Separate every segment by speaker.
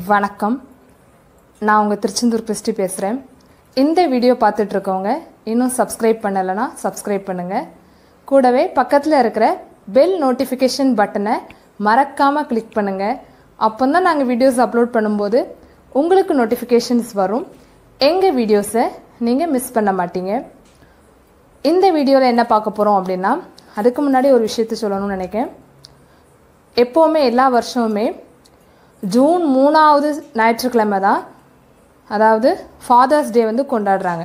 Speaker 1: வணக்கம் நான் உங்கள் திருச்செந்தூர் கிறிஸ்டி பேசுகிறேன் இந்த வீடியோ பார்த்துட்டு இருக்கவங்க இன்னும் சப்ஸ்கிரைப் பண்ணலைன்னா சப்ஸ்கிரைப் பண்ணுங்கள் கூடவே பக்கத்தில் இருக்கிற பெல் நோட்டிஃபிகேஷன் பட்டனை மறக்காமல் கிளிக் பண்ணுங்கள் அப்போ தான் நாங்கள் வீடியோஸ் அப்லோட் பண்ணும்போது உங்களுக்கு நோட்டிஃபிகேஷன்ஸ் வரும் எங்கள் வீடியோஸை நீங்கள் மிஸ் பண்ண மாட்டீங்க இந்த வீடியோவில் என்ன பார்க்க போகிறோம் அப்படின்னா அதுக்கு முன்னாடி ஒரு விஷயத்த சொல்லணும்னு நினைக்கிறேன் எப்போவுமே எல்லா வருஷமுமே ஜூன் மூணாவது ஞாயிற்றுக்கிழமை தான் அதாவது ஃபாதர்ஸ் டே வந்து கொண்டாடுறாங்க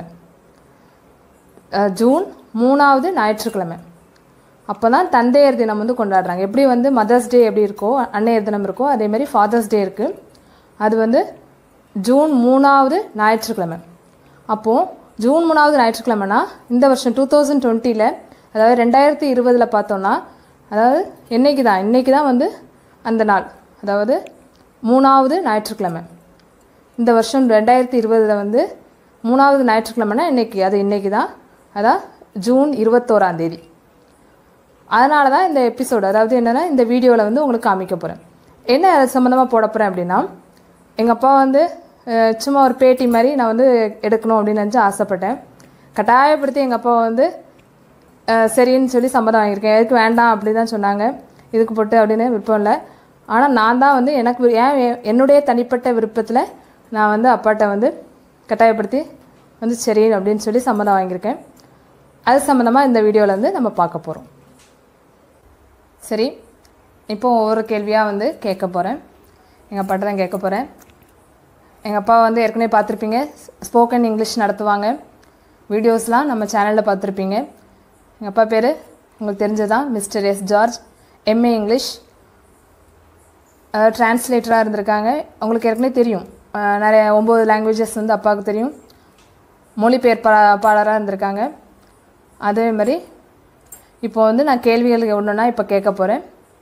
Speaker 1: அஹ், ஜூன் மூணாவது ஞாயிற்றுக்கிழமை அப்போ தான் தந்தையர் தினம் வந்து கொண்டாடுறாங்க எப்படி வந்து மதர்ஸ் டே எப்படி இருக்கோ அன்னையர் தினம் இருக்கோ அதே மாதிரி ஃபாதர்ஸ் டே இருக்குது அது வந்து ஜூன் மூணாவது ஞாயிற்றுக்கிழமை அப்போது ஜூன் மூணாவது ஞாயிற்றுக்கிழமைனா இந்த வருஷம் டூ தௌசண்ட் டுவெண்ட்டியில் அதாவது ரெண்டாயிரத்தி இருபதில் பார்த்தோன்னா அதாவது என்னைக்கு தான் இன்னைக்கு தான் வந்து அந்த நாள் அதாவது மூணாவது ஞாயிற்றுக்கிழமை இந்த வருஷம் ரெண்டாயிரத்தி இருபதில் வந்து மூணாவது ஞாயிற்றுக்கிழமைனா இன்னைக்கு அது இன்னைக்கு தான் அதான் ஜூன் இருபத்தோராம் தேதி அதனால தான் இந்த எபிசோடு அதாவது என்னென்னா இந்த வீடியோவில் வந்து உங்களுக்கு காமிக்க போகிறேன் என்ன அது சம்மந்தமாக போட போகிறேன் அப்படின்னா எங்கள் அப்பா வந்து அஹ், சும்மா ஒரு பேட்டி மாதிரி நான் வந்து எடுக்கணும் அப்படின்னு நினச்சி ஆசைப்பட்டேன் கட்டாயப்படுத்தி எங்கள் அப்பா வந்து அஹ், சரின்னு சொல்லி சம்மதம் வாங்கியிருக்கேன் எதுக்கு வேண்டாம் அப்படி தான் சொன்னாங்க இதுக்கு போட்டு அப்படின்னு விருப்பம் இல்லை ஆனால் நான் தான் வந்து எனக்கு வி- ஏன் எ- என்னுடைய தனிப்பட்ட விருப்பத்தில் நான் வந்து அப்பாட்ட வந்து கட்டாயப்படுத்தி வந்து சரி அப்படின்னு சொல்லி சம்மதம் வாங்கியிருக்கேன் அது சம்மந்தமாக இந்த வீடியோவில் வந்து நம்ம பார்க்க போகிறோம் சரி இப்போ ஒவ்வொரு கேள்வியாக வந்து கேட்க போகிறேன் எங்கள் அப்பாட்ட தான் கேட்க போகிறேன் எங்கள் அப்பா வந்து ஏற்கனவே பார்த்துருப்பீங்க ஸ்போக்கன் இங்கிலீஷ் நடத்துவாங்க வீடியோஸ்லாம் நம்ம சேனலில் பார்த்துருப்பீங்க எங்கள் அப்பா பேர் உங்களுக்கு தெரிஞ்சதான் mister S George MA English அதாவது டிரான்ஸ்லேட்டராக இருந்திருக்காங்க உங்களுக்கு ஏற்கனவே தெரியும் அஹ் நிறைய ஒம்பது லாங்குவேஜஸ் வந்து அப்பாவுக்கு தெரியும் மொழிபெயர்ப்பாளராக இருந்திருக்காங்க அதே மாதிரி இப்போ வந்து நான் கேள்விகள் ஒன்றுனா இப்போ கேட்க போகிறேன்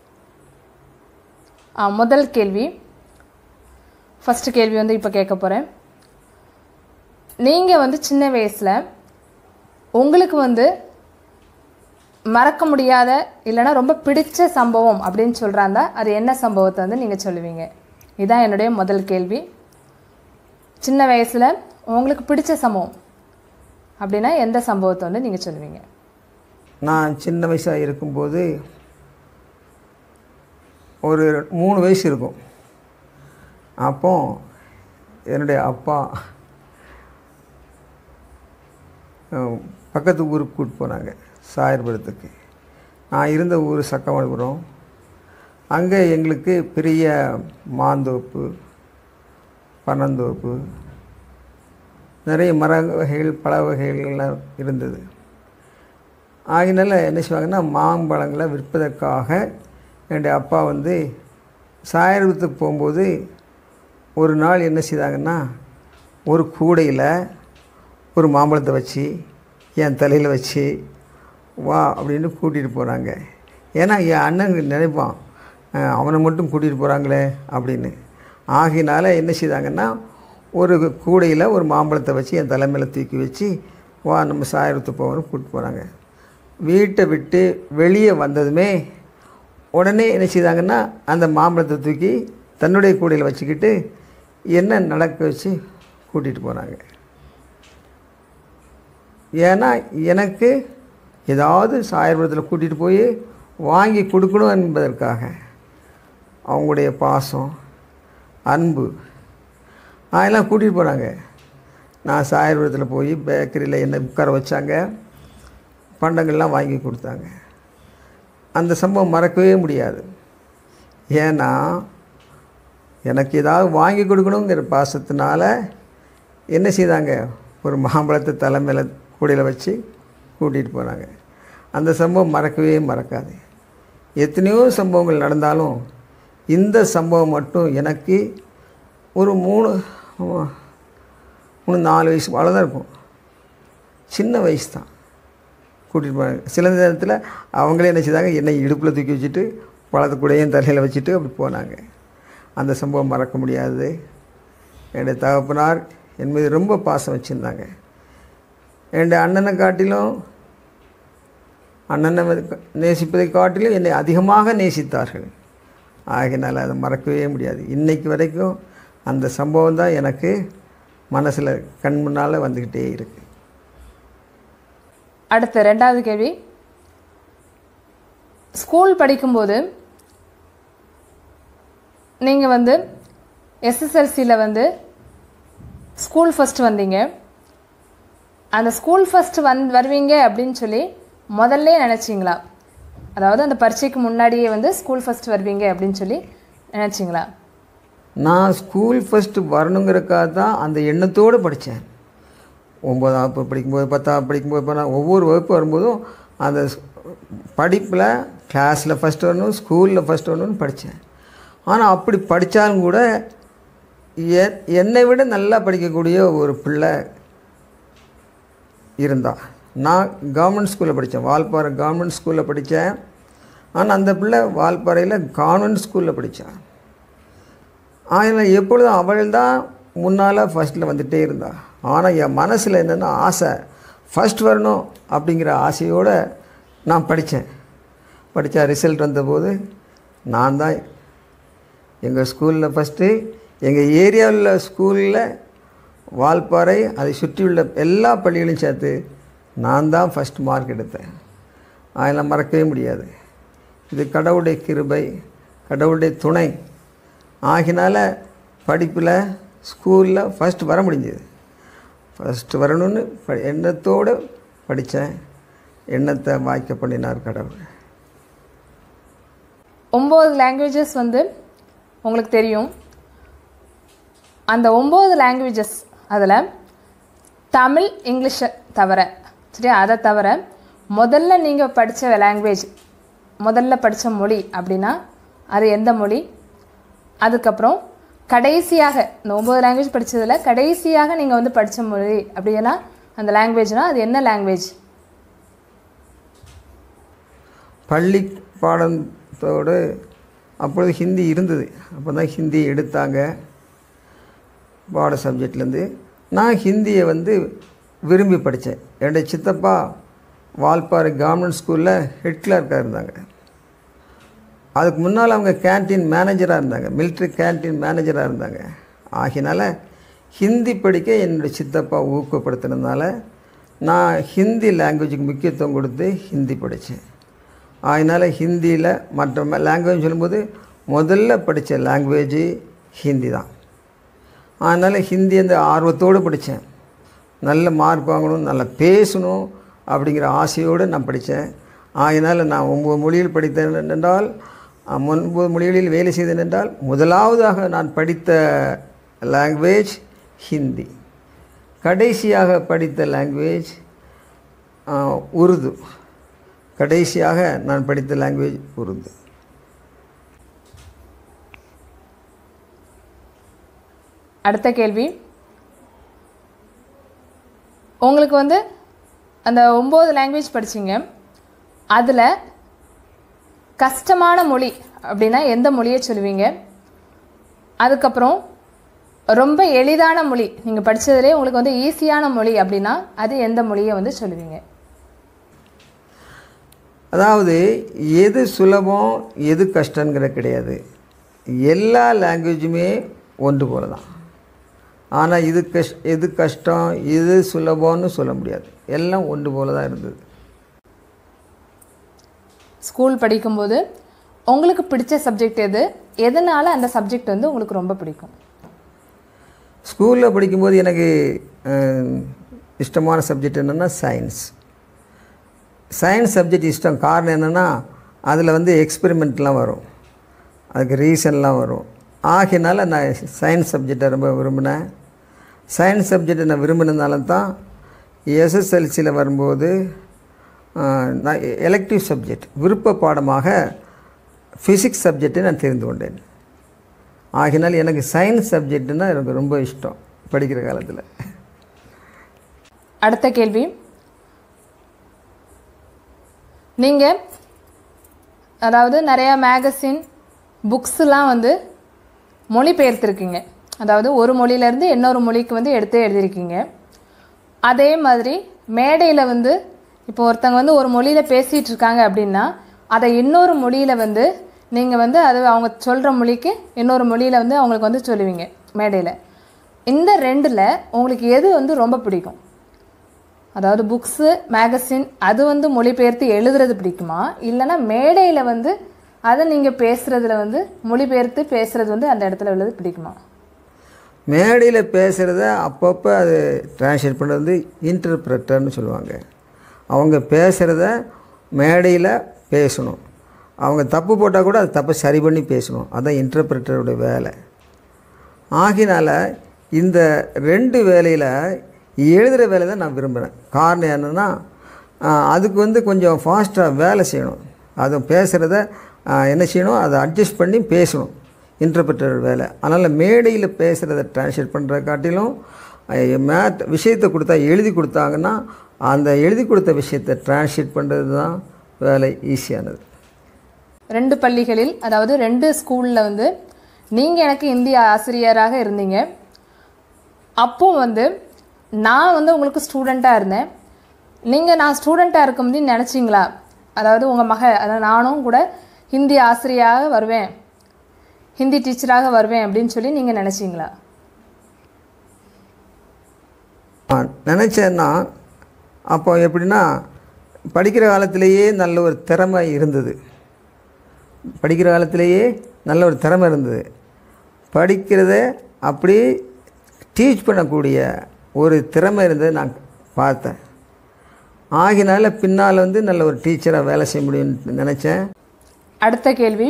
Speaker 1: முதல் கேள்வி ஃபஸ்ட்டு கேள்வி வந்து இப்போ கேட்க போகிறேன் நீங்கள் வந்து சின்ன வயசில் உங்களுக்கு வந்து மறக்க முடியாத இல்லைன்னா ரொம்ப பிடிச்ச சம்பவம் அப்படின்னு சொல்கிறாங்க அது என்ன சம்பவத்தை வந்து நீங்கள் சொல்லுவீங்க இதுதான் என்னுடைய முதல் கேள்வி சின்ன வயசில் உங்களுக்கு பிடிச்ச சம்பவம் அப்படின்னா எந்த சம்பவத்தை வந்து நீங்கள் சொல்லுவீங்க
Speaker 2: நான் சின்ன வயசாக இருக்கும்போது ஒரு மூணு வயசு இருக்கும் அப்போ என்னுடைய அப்பா அஹ், பக்கத்து ஊருக்கு கூப்பிட்டு போனாங்க சாயர்புரத்துக்கு நான் இருந்த ஊர் சக்கமபுரம் அங்கே எங்களுக்கு பெரிய மாந்தோப்பு பனந்தோப்பு நிறைய மர வகைகள் பழ வகைகள்லாம் இருந்தது ஆகினால என்ன செய்வாங்கன்னா மாம்பழங்களை விற்பதற்காக என்னுடைய அப்பா வந்து சாயரத்துக்கு போகும்போது ஒரு நாள் என்ன செய்தாங்கன்னா ஒரு கூடையில் ஒரு மாம்பழத்தை வச்சு என் தலையில் வச்சு வா அப்படின்னு கூட்டிகிட்டு போகிறாங்க ஏன்னா என் அண்ணன் நினைப்பான் அஹ், அவனை மட்டும் கூட்டிகிட்டு போகிறாங்களே அப்படின்னு ஆகினால என்ன செய்தாங்கன்னா ஒரு கூடையில் ஒரு மாம்பழத்தை வச்சு என் தலைமையில் தூக்கி வச்சு வா நம்ம சாயரத்து போகணும் கூப்பிட்டு போகிறாங்க வீட்டை விட்டு வெளியே வந்ததுமே உடனே என்ன செய்தாங்கன்னா அந்த மாம்பழத்தை தூக்கி தன்னுடைய கூடையில் வச்சுக்கிட்டு என்ன நடக்க வச்சு கூட்டிகிட்டு போனாங்க ஏன்னா எனக்கு ஏதாவது சாயர்புரத்தில் கூட்டிகிட்டு போய் வாங்கி கொடுக்கணும் என்பதற்காக அவங்களுடைய பாசம் அன்பு அதெல்லாம் கூட்டிகிட்டு போனாங்க நான் சாயர்புரத்தில் போய் பேக்கரியில் என்னை உட்கார வச்சாங்க பண்டங்கள்லாம் வாங்கி கொடுத்தாங்க அந்த சம்பவம் மறக்கவே முடியாது ஏன்னா எனக்கு ஏதாவது வாங்கி கொடுக்கணுங்கிற பாசத்தினால என்ன செய்தாங்க ஒரு மாம்பழத்தை தலைமையில் கூடையில் வச்சு கூட்டிகிட்டு போனாங்க அந்த சம்பவம் மறக்கவே மறக்காது எத்தனையோ சம்பவங்கள் நடந்தாலும் இந்த சம்பவம் மட்டும் எனக்கு ஒரு மூணு ஆமா, மூணு நாலு வயசு அவ்வளோதான் இருக்கும் சின்ன வயசு தான் கூட்டிகிட்டு போனாங்க சில நேரத்தில் அவங்களே என்ன செய்தாங்க என்னை இடுப்பில் தூக்கி வச்சுட்டு பழத்தை கூடையும் தலையில் வச்சுட்டு அப்படி போனாங்க அந்த சம்பவம் மறக்க முடியாது என்னுடைய தகப்பனார் என் மீது ரொம்ப பாசம் வச்சுருந்தாங்க என்னுடைய அண்ணனை காட்டிலும் அண்ணனை வந்து நேசிப்பதை காட்டிலும் என்னை அதிகமாக நேசித்தார்கள் ஆகையினால் அதை மறக்கவே முடியாது இன்னைக்கு வரைக்கும் அந்த சம்பவம் தான் எனக்கு மனசில் கண் முன்னால் வந்துக்கிட்டே இருக்குது
Speaker 1: அடுத்த ரெண்டாவது கேள்வி ஸ்கூல் படிக்கும்போது நீங்கள் வந்து எஸ்எஸ்எல்சியில் வந்து ஸ்கூல் ஃபஸ்ட் வந்தீங்க அந்த ஸ்கூல் ஃபஸ்ட் வந் வருவீங்க அப்படின்னு சொல்லி முதல்ல நினச்சிங்களா அதாவது அந்த பரீட்சைக்கு முன்னாடியே வந்து ஸ்கூல் ஃபஸ்ட் வருவீங்க அப்படின்னு சொல்லி நினச்சிங்களா
Speaker 2: நான் ஸ்கூல் ஃபஸ்ட்டு வரணுங்கிறக்காக தான் அந்த எண்ணத்தோடு படித்தேன் ஒம்பதாம் வகுப்பு படிக்கும்போது பத்தாம் படிக்கும்போது இப்போ நான் ஒவ்வொரு வகுப்பு வரும்போதும் அந்த படிப்பில் கிளாஸில் ஃபஸ்ட் வரணும் ஸ்கூலில் ஃபஸ்ட் வரணும்னு படித்தேன் ஆனால் அப்படி படித்தாலும் கூட எ- என்னை விட நல்லா படிக்கக்கூடிய ஒரு பிள்ளை இருந்தா நான் கவர்மெண்ட் ஸ்கூலில் படித்தேன் வால்பாறை கவர்மெண்ட் ஸ்கூலில் படித்தேன் ஆனால் அந்த பிள்ளை வால்பாறையில் கான்வென்ட் ஸ்கூலில் படித்தான் ஆனால் எப்பொழுதும் அவள் தான் முன்னால் ஃபஸ்ட்டில் வந்துகிட்டே இருந்தா ஆனால் என் மனசில் என்னென்னா ஆசை ஃபஸ்ட் வரணும் அப்படிங்கிற ஆசையோடு நான் படித்தேன் படித்தா ரிசல்ட் வந்தபோது நான் தான் எங்கள் ஸ்கூலில் ஃபஸ்ட்டு எங்கள் ஏரியாவில் ஸ்கூலில் வால்பாறை அதை சுற்றியுள்ள எல்லா பள்ளிகளையும் சேர்த்து நான் தான் ஃபஸ்ட் மார்க் எடுத்தேன் அதெல்லாம் மறக்கவே முடியாது இது கடவுளுடைய கிருபை கடவுளுடைய துணை ஆகினால படிப்பில் ஸ்கூலில் ஃபஸ்ட் வர முடிஞ்சது ஃபஸ்ட்டு வரணும்னு ப எண்ணத்தோடு படித்தேன் எண்ணத்தை வாய்க்க பண்ணினார் கடவுள்
Speaker 1: ஒம்பது லாங்குவேஜஸ் வந்து உங்களுக்கு தெரியும் அந்த ஒம்பது லாங்குவேஜஸ் அதில் தமிழ் இங்கிலீஷை தவிர சரி அதை தவிர முதல்ல நீங்கள் படித்த லாங்குவேஜ் முதல்ல படித்த மொழி அப்படின்னா அது எந்த மொழி அதுக்கப்புறம் கடைசியாக இந்த ஒம்பது லாங்குவேஜ் படித்ததில் கடைசியாக நீங்கள் வந்து படித்த மொழி அப்படின்னா அந்த லாங்குவேஜ்னால் அது என்ன லாங்குவேஜ்
Speaker 2: பள்ளி பாடத்தோடு அப்பொழுது ஹிந்தி இருந்தது அப்போ தான் ஹிந்தி எடுத்தாங்க பாட சப்ஜெக்ட்லேருந்து நான் ஹிந்தியை வந்து விரும்பி படித்தேன் என்னுடைய சித்தப்பா வால்பாறை கவர்மெண்ட் ஸ்கூலில் ஹெட் கிளார்க்காக இருந்தாங்க அதுக்கு முன்னால் அவங்க கேன்டீன் மேனேஜராக இருந்தாங்க மிலிட்ரி கேன்டீன் மேனேஜராக இருந்தாங்க ஆகினால ஹிந்தி படிக்க என்னுடைய சித்தப்பா ஊக்கப்படுத்தினதுனால நான் ஹிந்தி லாங்குவேஜுக்கு முக்கியத்துவம் கொடுத்து ஹிந்தி படித்தேன் அதனால் ஹிந்தியில் மற்ற லாங்குவேஜ் சொல்லும்போது முதல்ல படித்த லாங்குவேஜ் ஹிந்தி தான் அதனால் ஹிந்தி அந்த ஆர்வத்தோடு படித்தேன் நல்ல மார்க் வாங்கணும் நல்லா பேசணும் அப்படிங்கிற ஆசையோடு நான் படித்தேன் அதனால் நான் ஒம்பது மொழியில் படித்தேன் என்றால் அஹ், ஒன்பது மொழிகளில் வேலை செய்தேன் என்றால் முதலாவதாக நான் படித்த லாங்குவேஜ் ஹிந்தி கடைசியாக படித்த லாங்குவேஜ் உருது கடைசியாக நான் படித்த லாங்குவேஜ் உருது
Speaker 1: அடுத்த கேள்வி உங்களுக்கு வந்து அந்த ஒம்பது லாங்குவேஜ் படிச்சீங்க அதில் கஷ்டமான மொழி அப்படின்னா எந்த மொழியை சொல்லுவீங்க அதுக்கப்புறம் ரொம்ப எளிதான மொழி நீங்கள் படித்ததுலேயே உங்களுக்கு வந்து ஈஸியான மொழி அப்படின்னா அது எந்த மொழியை வந்து சொல்லுவீங்க
Speaker 2: அதாவது எது சுலபம் எது கஷ்டங்கிற கிடையாது எல்லா லாங்குவேஜுமே ஒன்று போல தான் ஆனால் இது கஷ் எது கஷ்டம் இது சுலபம்னு சொல்ல முடியாது எல்லாம் ஒன்று போல தான் இருந்தது
Speaker 1: ஸ்கூல் படிக்கும்போது உங்களுக்கு பிடிச்ச சப்ஜெக்ட் எது எதனால் அந்த சப்ஜெக்ட் வந்து உங்களுக்கு ரொம்ப பிடிக்கும்
Speaker 2: ஸ்கூலில் படிக்கும்போது எனக்கு அஹ், இஷ்டமான சப்ஜெக்ட் என்னென்னா சயின்ஸ் சயின்ஸ் சப்ஜெக்ட் இஷ்டம் காரணம் என்னென்னா அதில் வந்து எக்ஸ்பெரிமெண்ட்லாம் வரும் அதுக்கு ரீசன்லாம் வரும் ஆகையினால நான் சயின்ஸ் சப்ஜெக்டை ரொம்ப விரும்பினேன் சயின்ஸ் சப்ஜெக்டை நான் விரும்பினதுனால தான் எஸ்எஸ்எல்சியில் வரும்போது அஹ், நான் எலக்டிவ் சப்ஜெக்ட் விருப்ப பாடமாக ஃபிசிக்ஸ் சப்ஜெக்டை நான் தெரிந்து கொண்டேன் ஆகினால் எனக்கு சயின்ஸ் சப்ஜெக்ட்னா எனக்கு ரொம்ப இஷ்டம் படிக்கிற காலத்தில்
Speaker 1: அடுத்த கேள்வி நீங்கள் அதாவது நிறையா மேகசின் புக்ஸ்லாம் வந்து மொழிபெயர்த்திருக்கீங்க அதாவது ஒரு மொழியிலேருந்து இன்னொரு மொழிக்கு வந்து எடுத்து எழுதியிருக்கீங்க அதே மாதிரி மேடையில் வந்து இப்போ ஒருத்தங்க வந்து ஒரு மொழியில் பேசிகிட்டு இருக்காங்க அப்படின்னா அதை இன்னொரு மொழியில் வந்து நீங்கள் வந்து அது அவங்க சொல்கிற மொழிக்கு இன்னொரு மொழியில் வந்து அவங்களுக்கு வந்து சொல்லுவீங்க மேடையில் இந்த ரெண்டில் உங்களுக்கு எது வந்து ரொம்ப பிடிக்கும் அதாவது புக்ஸு மேகசின் அது வந்து மொழிபெயர்த்து எழுதுறது பிடிக்குமா இல்லைன்னா மேடையில் வந்து அதை நீங்கள் பேசுகிறதுல வந்து மொழிபெயர்த்து பேசுகிறது வந்து அந்த இடத்துல உள்ளது பிடிக்குமா
Speaker 2: மேடையில் பேசுகிறத அப்பப்போ அது டிரான்ஸ்லேட் பண்ணுறது வந்து இன்டர்பிரட்டர்னு சொல்லுவாங்க அவங்க பேசுகிறத மேடையில் பேசணும் அவங்க தப்பு போட்டால் கூட அது தப்பை சரி பண்ணி பேசணும் அதுதான் இன்டர்பிரட்டருடைய வேலை ஆகினால இந்த ரெண்டு வேலையில் எழுதுகிற வேலை தான் நான் விரும்புகிறேன் காரணம் என்னென்னா அதுக்கு வந்து கொஞ்சம் ஃபாஸ்ட்டாக வேலை செய்யணும் அது பேசுகிறத என்ன செய்யணும் அதை அட்ஜஸ்ட் பண்ணி பேசணும் இன்டர்பிரட்டர் வேலை அதனால் மேடையில் பேசுகிறத டிரான்ஸ்லேட் பண்ணுற காட்டிலும் மேட் விஷயத்தை கொடுத்தா எழுதி கொடுத்தாங்கன்னா அந்த எழுதி கொடுத்த விஷயத்தை டிரான்ஸ்லேட் பண்ணுறது தான் வேலை ஈஸியானது
Speaker 1: ரெண்டு பள்ளிகளில் அதாவது ரெண்டு ஸ்கூலில் வந்து நீங்கள் எனக்கு இந்திய ஆசிரியராக இருந்தீங்க அப்போ வந்து நான் வந்து உங்களுக்கு ஸ்டூடெண்ட்டாக இருந்தேன் நீங்கள் நான் ஸ்டூடெண்ட்டாக இருக்கும்போது நினச்சிங்களா அதாவது உங்கள் மக அதாவது நானும் கூட ஹிந்தி ஆசிரியராக வருவேன் ஹிந்தி டீச்சராக வருவேன் அப்படின்னு சொல்லி நீங்கள் நினச்சிங்களா
Speaker 2: நினச்சேன்னா அப்போ எப்படின்னா படிக்கிற காலத்திலேயே நல்ல ஒரு திறமை இருந்தது படிக்கிற காலத்திலேயே நல்ல ஒரு திறமை இருந்தது படிக்கிறத அப்படி டீச் பண்ணக்கூடிய ஒரு திறமை இருந்ததை நான் பார்த்தேன் ஆகினால பின்னால் வந்து நல்ல ஒரு டீச்சராக வேலை செய்ய முடியும்னு நினச்சேன்
Speaker 1: அடுத்த கேள்வி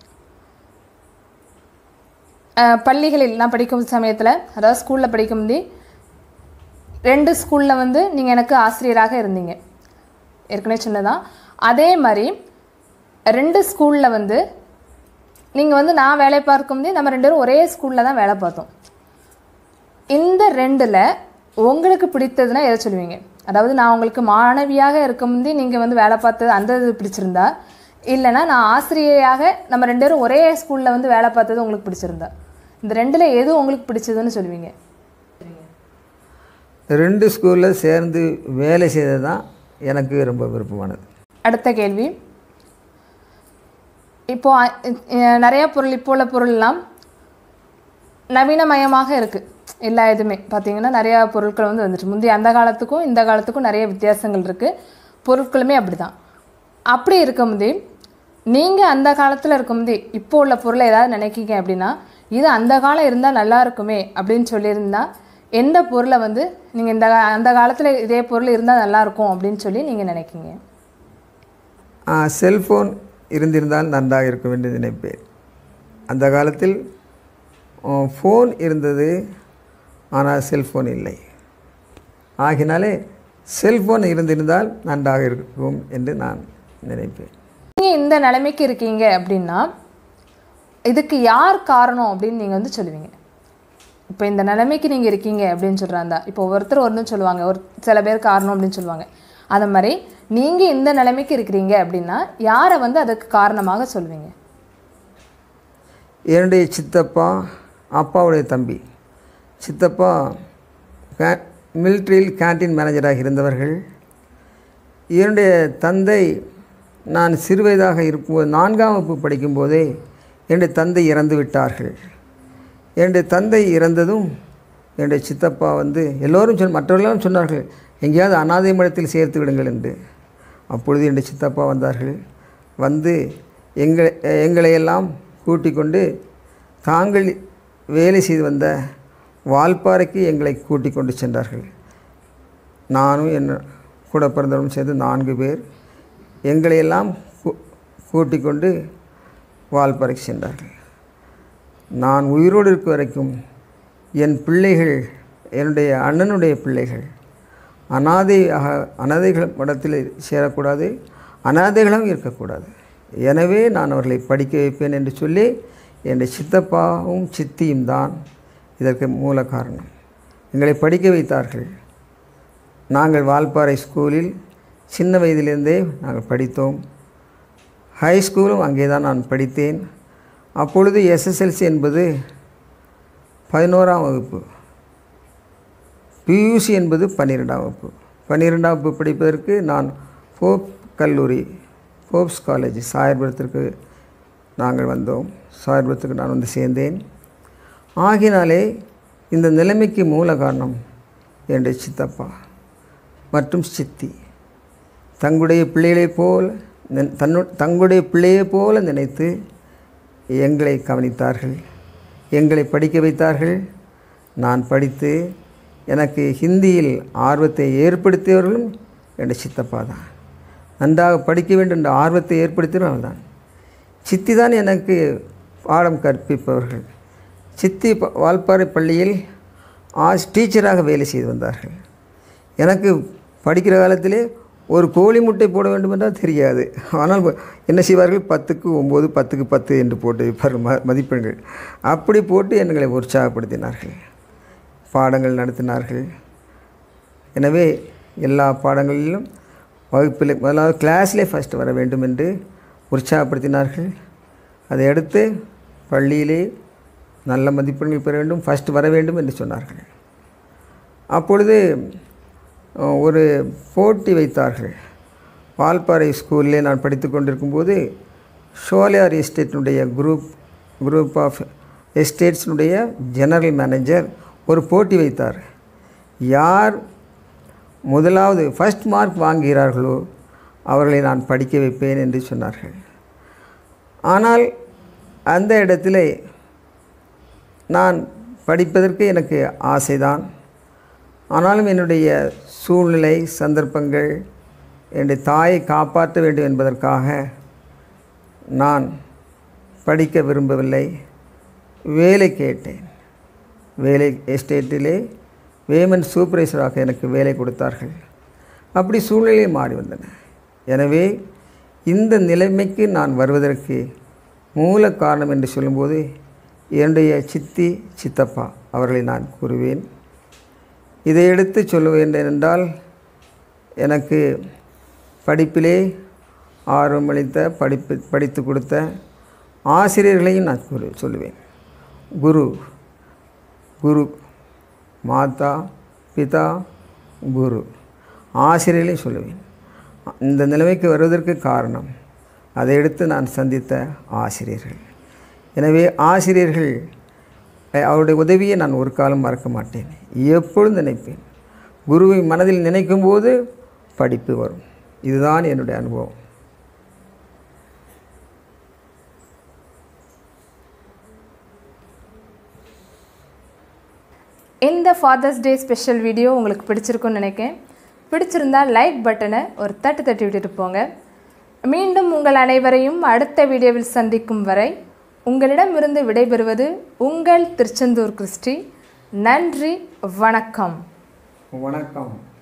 Speaker 1: அஹ், பள்ளிகளில் நான் படிக்கும் சமயத்தில் அதாவது ஸ்கூலில் படிக்கும்போது ரெண்டு ஸ்கூலில் வந்து நீங்கள் எனக்கு ஆசிரியராக இருந்தீங்க ஏற்கனவே சொன்னதான் அதே மாதிரி ரெண்டு ஸ்கூலில் வந்து நீங்கள் வந்து நான் வேலை பார்க்கும்போது நம்ம ரெண்டு பேரும் ஒரே ஸ்கூலில் தான் வேலை பார்த்தோம் இந்த ரெண்டில் உங்களுக்கு பிடித்ததுன்னா எதை சொல்லுவீங்க அதாவது நான் உங்களுக்கு மாணவியாக இருக்கும்போது நீங்கள் வந்து வேலை பார்த்தது அந்த இது பிடிச்சிருந்தா இல்லைன்னா நான் ஆசிரியையாக நம்ம ரெண்டு பேரும் ஒரே ஸ்கூலில் வந்து வேலை பார்த்தது உங்களுக்கு பிடிச்சிருந்தா இந்த ரெண்டில் எது உங்களுக்கு பிடிச்சதுன்னு சொல்லுவீங்க
Speaker 2: ரெண்டு ஸ்கூலில் சேர்ந்து வேலை செய்தது தான் எனக்கு ரொம்ப விருப்பமானது
Speaker 1: அடுத்த கேள்வி இப்போ அ- அஹ் நிறைய பொருள் இப்போ உள்ள பொருள்லாம் நவீனமயமாக இருக்குது எல்லா இதுவுமே பார்த்தீங்கன்னா நிறையா பொருட்கள் வந்து வந்துட்டு முந்தைய அந்த காலத்துக்கும் இந்த காலத்துக்கும் நிறைய வித்தியாசங்கள் இருக்குது பொருட்களுமே அப்படி தான் அப்படி இருக்கும்போது நீங்கள் அந்த காலத்தில் இருக்கும்போது இப்போ உள்ள பொருளை ஏதாவது நினைக்கிங்க அப்படின்னா இது அந்த காலம் இருந்தால் நல்லா இருக்குமே அப்படின்னு சொல்லியிருந்தா எந்த பொருளை வந்து நீங்கள் இந்த கா- அந்த காலத்தில் இதே பொருள் இருந்தால் நல்லா இருக்கும் அப்படின்னு சொல்லி நீங்கள் நினைக்கிங்க
Speaker 2: செல்ஃபோன் இருந்திருந்தால் நன்றாக இருக்கும் என்று நினைப்பேன் அந்த காலத்தில் ஃபோன் இருந்தது ஆனால் செல்ஃபோன் இல்லை ஆகினாலே செல்ஃபோன் இருந்திருந்தால் நன்றாக இருக்கும் என்று நான் நினைப்பேன்
Speaker 1: நீங்கள் இந்த நிலைமைக்கு இருக்கீங்க அப்படின்னா இதுக்கு யார் காரணம் அப்படின்னு நீங்கள் வந்து சொல்லுவீங்க இப்போ இந்த நிலைமைக்கு நீங்கள் இருக்கீங்க அப்படின்னு சொல்கிறாந்தா இப்போ ஒவ்வொருத்தர் ஒன்றும் சொல்லுவாங்க ஒரு சில பேர் காரணம் அப்படின்னு சொல்லுவாங்க அது மாதிரி நீங்கள் இந்த நிலைமைக்கு இருக்கிறீங்க அப்படின்னா யாரை வந்து அதுக்கு காரணமாக சொல்லுவீங்க
Speaker 2: என்னுடைய சித்தப்பா அப்பாவுடைய தம்பி சித்தப்பா கே மிலிட்ரியில் கேண்டீன் மேனேஜராக இருந்தவர்கள் என்னுடைய தந்தை நான் சிறுவயதாக இருக்கும்போது நான்காம் வகுப்பு படிக்கும்போதே என்னுடைய தந்தை இறந்து விட்டார்கள் என்னுடைய தந்தை இறந்ததும் என்னுடைய சித்தப்பா வந்து எல்லோரும் சொன்ன மற்றவர்களும் சொன்னார்கள் எங்கேயாவது அனாதை மடத்தில் சேர்த்து விடுங்கள் என்று அப்பொழுது என்னுடைய சித்தப்பா வந்தார்கள் வந்து எங்களை எங்களையெல்லாம் கூட்டிக் கொண்டு தாங்கள் வேலை செய்து வந்த வால்பாறைக்கு எங்களை கூட்டிக் கொண்டு சென்றார்கள் நானும் என் கூட பிறந்தவரும் சேர்ந்து நான்கு பேர் எங்களையெல்லாம் கூ- கூட்டிக் கொண்டு வால்பாறைக்கு சென்றார்கள் நான் உயிரோடு இருக்க வரைக்கும் என் பிள்ளைகள் என்னுடைய அண்ணனுடைய பிள்ளைகள் அனாதையாக அனாதைகள் மடத்தில் சேரக்கூடாது அனாதைகளும் இருக்கக்கூடாது எனவே நான் அவர்களை படிக்க வைப்பேன் என்று சொல்லி என்னுடைய சித்தப்பாவும் சித்தியும் தான் இதற்கு மூல காரணம் எங்களை படிக்க வைத்தார்கள் நாங்கள் வால்பாறை ஸ்கூலில் சின்ன வயதிலிருந்தே நாங்கள் படித்தோம் ஹை ஸ்கூலும் அங்கே தான் நான் படித்தேன் அப்பொழுது எஸ்எஸ்எல்சி என்பது பதினோராம் வகுப்பு பியூசி என்பது பன்னிரெண்டாம் வகுப்பு பன்னிரெண்டாம் வகுப்பு படிப்பதற்கு நான் போப் கல்லூரி போப்ஸ் காலேஜ் சாயர்புரத்திற்கு நாங்கள் வந்தோம் சாயர்புரத்துக்கு நான் வந்து சேர்ந்தேன் ஆகினாலே இந்த நிலைமைக்கு மூல காரணம் என்னுடைய சித்தப்பா மற்றும் சித்தி தங்களுடைய பிள்ளைகளைப் போல் நின்- தன்னு தங்களுடைய பிள்ளையைப் போல நினைத்து எங்களை கவனித்தார்கள் எங்களை படிக்க வைத்தார்கள் நான் படித்து எனக்கு ஹிந்தியில் ஆர்வத்தை ஏற்படுத்தியவர்களும் என்னுடைய சித்தப்பா தான் நன்றாக படிக்க வேண்டும் என்ற ஆர்வத்தை ஏற்படுத்தியவர்கள் தான் சித்தி தான் எனக்கு பாடம் கற்பிப்பவர்கள் சித்தி ப- வால்பாறை பள்ளியில் ஆஸ் டீச்சராக வேலை செய்து வந்தார்கள் எனக்கு படிக்கிற காலத்திலே ஒரு கோழி முட்டை போட வேண்டும் என்றால் தெரியாது ஆனால் ப- என்ன செய்வார்கள் பத்துக்கு ஒம்பது பத்துக்கு பத்து என்று போட்டு வைப்பார்கள் ம மதிப்பெண்கள் அப்படி போட்டு எங்களை உற்சாகப்படுத்தினார்கள் பாடங்கள் நடத்தினார்கள் எனவே எல்லா பாடங்களிலும் வகுப்பில் முதலாவது கிளாஸ்லேயே ஃபஸ்ட் வர வேண்டும் என்று உற்சாகப்படுத்தினார்கள் அதை அடுத்து பள்ளியிலே நல்ல மதிப்பெண்கள் பெற வேண்டும் ஃபஸ்ட் வர வேண்டும் என்று சொன்னார்கள் அப்பொழுது அஹ், ஒரு போட்டி வைத்தார்கள் வால்பாறை ஸ்கூலிலே நான் படித்து கொண்டிருக்கும்போது ஷோலியார் எஸ்டேட்டினுடைய குரூப் குரூப் ஆஃப் எஸ்டேட்ஸினுடைய ஜெனரல் மேனேஜர் ஒரு போட்டி வைத்தார் யார் முதலாவது ஃபர்ஸ்ட் மார்க் வாங்குகிறார்களோ அவர்களை நான் படிக்க வைப்பேன் என்று சொன்னார்கள் ஆனால் அந்த இடத்திலே நான் படிப்பதற்கு எனக்கு ஆசைதான் ஆனாலும் என்னுடைய சூழ்நிலை சந்தர்ப்பங்கள் என்னுடைய தாயை காப்பாற்ற வேண்டும் என்பதற்காக நான் படிக்க விரும்பவில்லை வேலை கேட்டேன் வேலை எஸ்டேட்டிலே வேமன் சூப்பர்வைசராக எனக்கு வேலை கொடுத்தார்கள் அப்படி சூழ்நிலை மாறி வந்தன எனவே இந்த நிலைமைக்கு நான் வருவதற்கு மூல காரணம் என்று சொல்லும்போது என்னுடைய சித்தி சித்தப்பா அவர்களை நான் கூறுவேன் இதை எடுத்து சொல்லுவேன் என்றால் எனக்கு படிப்பிலே ஆர்வமளித்த படிப்பு படித்து கொடுத்த ஆசிரியர்களையும் நான் கூறு சொல்லுவேன் குரு குரு மாதா பிதா குரு ஆசிரியர்களையும் சொல்லுவேன் இந்த நிலைமைக்கு வருவதற்கு காரணம் அதை எடுத்து நான் சந்தித்த ஆசிரியர்கள் எனவே ஆசிரியர்கள் அஹ், அவருடைய உதவியை நான் ஒரு காலம் மறக்க மாட்டேன் எப்பொழுதும் நினைப்பேன் குருவை மனதில் நினைக்கும் போது படிப்பு வரும் இதுதான் என்னுடைய அனுபவம்
Speaker 1: இந்த ஃபாதர்ஸ் டே ஸ்பெஷல் வீடியோ உங்களுக்கு பிடிச்சிருக்குன்னு நினைக்கிறேன் பிடிச்சிருந்தா லைக் பட்டனை ஒரு தட்டு தட்டி விட்டுட்டு போங்க மீண்டும் உங்கள் அனைவரையும் அடுத்த வீடியோவில் சந்திக்கும் வரை உங்களிடமிருந்து விடைபெறுவது உங்கள் திருச்செந்தூர் கிறிஸ்டி நன்றி வணக்கம்
Speaker 2: வணக்கம்